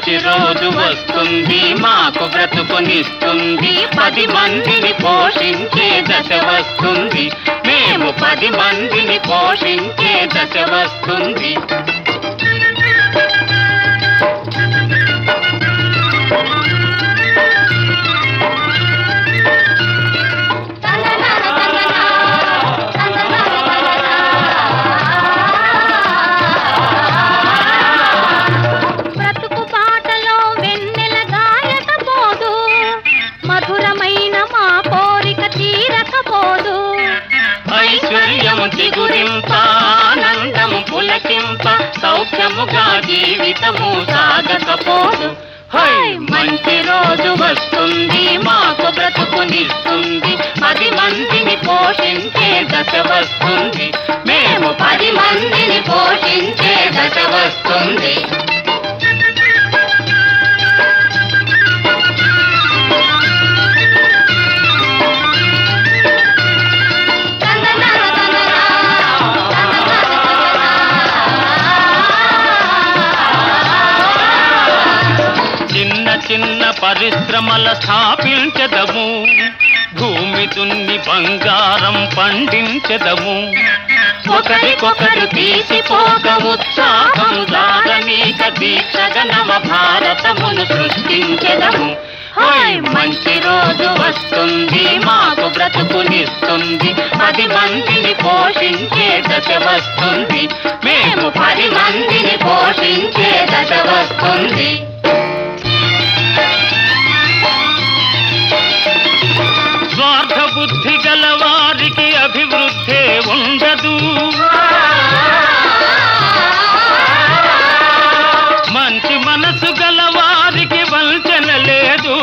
మంచి రోజు వస్తుంది మాకు బ్రతుకునిస్తుంది పది మందిని పోషించే దశ వస్తుంది మేము పది మందిని పోషించే దశ వస్తుంది బ్రతుకు బాటలో వెన్నెల గాయకపోదు మధురమైన మా కోరిక తీరకపోదు ఐశ్వర్యం చిగురింప ఆనందము పులకింప సౌఖ్యముగా జీవితము సాగకపోదు హై మంచి రోజు వస్తుంది మాకు బ్రతుకునిస్తుంది పది మందిని పోషించే దశ వస్తుంది మేము పది మందిని పోషించే దశ వస్తుంది చిన్న చిన్న పరిశ్రమల స్థాపించదము భూమి దున్ని బంగారం పండించదము ఒకరికొకరు తీసిపోక ఉత్సాహం దారనీక దీక్షగ నవ భారతమును సృష్టించెదము హాయ్ మంచి రోజు వస్తుంది మాకు బ్రతుకునిస్తుంది పది మందిని పోషించే దశ వస్తుంది మేము పది మందిని పోషించే దశ వస్తుంది స్వార్థ బుద్ధి గల వారికి అభివృద్ధే ఉండదు మంచి మనసు గల వారికి వంచన లేదు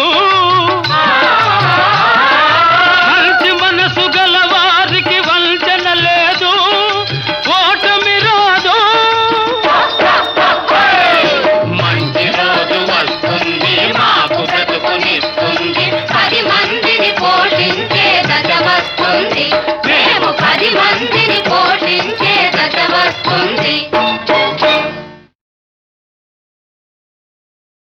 మంచి మనసు గల వారికి వంచన లేదు ఓటమి రాదు మంచి రోజు వస్తుంది మాకు బ్రతుకునిస్తుంది పది మందిని పోషించే దశ వస్తుంది మేము పది మందిని పోషించే దశ వస్తుంది